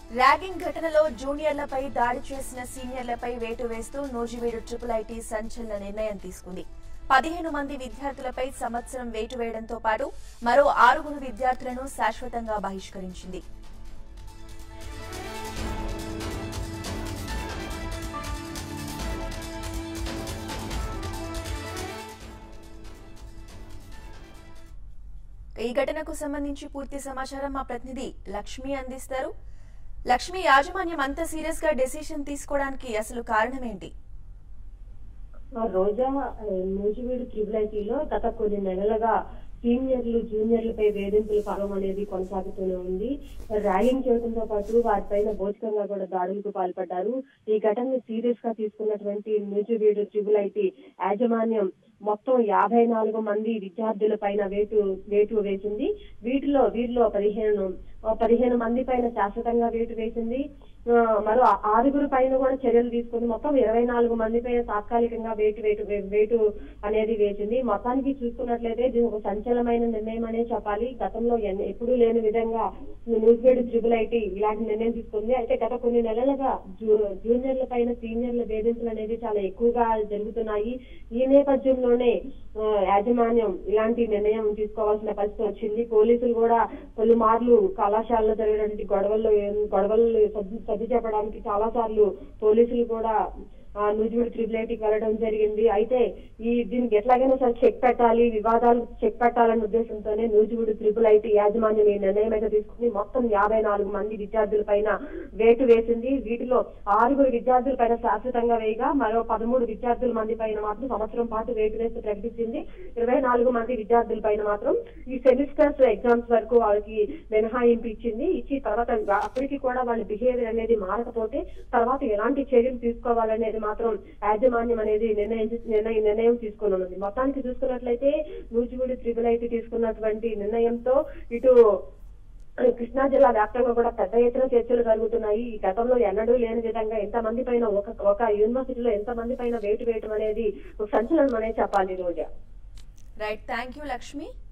ragging ఘటనలో జూనియర్లపై దాడి చేసిన సీనియర్లపై వేటు వేస్తూ నూజివీడు ట్రిపుల్ ఐటీ సంచలన నిర్ణయం తీసుకుంది పదిహేను మంది విద్యార్థులపై సంవత్సరం వేటు వేయడంతో పాటు మరో ఆరుగురు విద్యార్థులను శాశ్వతంగా బహిష్కరించింది ఈ ఘటనకు సంబంధించి పూర్తి సమాచారం మా ప్రతినిధి లక్ష్మి అందిస్తారు లక్ష్మి యాజమాన్యం అంత సీరియస్ గా డెసిషన్ తీసుకోవడానికి అసలు కారణం ఏంటి ఆ రోజా ఆ, నూజివీడు ట్రిపుల్ ఐటీలో గత కొన్ని నెలలుగా సీనియర్లు జూనియర్లపై వేధింపుల పర్వం అనేది కొనసాగుతూనే ఉంది ర్యాగింగ్ చేయడంతో పాటు వారిపైన భౌతికంగా కూడా దాడులకు పాల్పడ్డారు ఈ ఘటనను సీరియస్ గా తీసుకున్నటువంటి నూజివీడు ట్రిపుల్ ఐటీ యాజమాన్యం మొత్తం యాభై నాలుగు మంది విద్యార్థుల పైన వేటు వేటు వేసింది వీటిలో వీరిలో పదిహేను ఆ, పదిహేను మంది పైన శాశ్వతంగా వేటు వేసింది ఆ, మరో ఆరుగురు పైన కూడా చర్యలు తీసుకుంది మొత్తం ఇరవై నాలుగు మంది పైన తాత్కాలికంగా వేటు వేటు వే- వేటు అనేది వేసింది మొత్తానికి చూసుకున్నట్లయితే ఇది ఒక సంచలనమైన నిర్ణయం అనే చెప్పాలి గతంలో ఎన్- ఎప్పుడూ లేని విధంగా న్యూజివేడ్ ట్రిపుల్ ఐటీ ఇలాంటి నిర్ణయం తీసుకుంది అయితే గత కొన్ని నెలలుగా జూ- జూనియర్ల పైన సీనియర్ల వేధింపులు అనేది చాలా ఎక్కువగా జరుగుతున్నాయి ఈ నేపథ్యంలోనే ఆ, యాజమాన్యం ఇలాంటి నిర్ణయం తీసుకోవాల్సిన పరిస్థితి వచ్చింది పోలీసులు కూడా పలుమార్లు కళాశాలలో జరిగినటువంటి గొడవల్లో గొడవలు సర్ది సర్ది చెప్పడానికి చాలా సార్లు పోలీసులు కూడా ఆ, నూజివీడు ట్రిపుల్ ఐటీకి వెళ్ళడం జరిగింది అయితే ఈ దీనికి ఎట్లాగైనా సరే చెక్ పెట్టాలి వివాదాలు చెక్ పెట్టాలనే ఉద్దేశంతోనే నూజివీడు ట్రిపుల్ ఐటీ యాజమాన్యం ఈ నిర్ణయం అయితే తీసుకుని మొత్తం యాభై నాలుగు మంది విద్యార్థుల పైన వేటు వేసింది వీటిలో ఆరుగురు విద్యార్థుల పైన శాశ్వతంగా వేయగా మరో పదమూడు విద్యార్థుల మంది పైన మాత్రం సంవత్సరం పాటు వేటు వేసి ప్రకటించింది ఇరవై నాలుగు మంది విద్యార్థుల పైన మాత్రం ఈ సెమిస్టర్స్ ఎగ్జామ్స్ వరకు వాళ్ళకి మినహాయింపు ఇచ్చింది ఇచ్చి తర్వాత అప్పటికి కూడా వాళ్ళ బిహేవియర్ అనేది మారకపోతే తర్వాత ఎలాంటి చర్యలు తీసుకోవాలనేది మాత్రం యాజమాన్యం అనేది నిర్ణయం నిర్ణయం నిర్ణయం తీసుకుని ఉన్నది మొత్తానికి చూసుకున్నట్లయితే నూజివీడు త్రిబుల్ ఐటీ తీసుకున్నటువంటి నిర్ణయంతో ఇటు కృష్ణా జిల్లా వ్యాప్తంగా కూడా పెద్ద ఎత్తున చర్చలు జరుగుతున్నాయి ఈ గతంలో ఎన్నడూ లేని విధంగా ఎంతమంది పైన ఒక ఒక యూనివర్సిటీలో ఎంతమంది పైన వేటు వేయటం అనేది ఒక సంచలనం అనేది చెప్పాలి ఈ రోజు రైట్ థ్యాంక్ యూ లక్ష్మి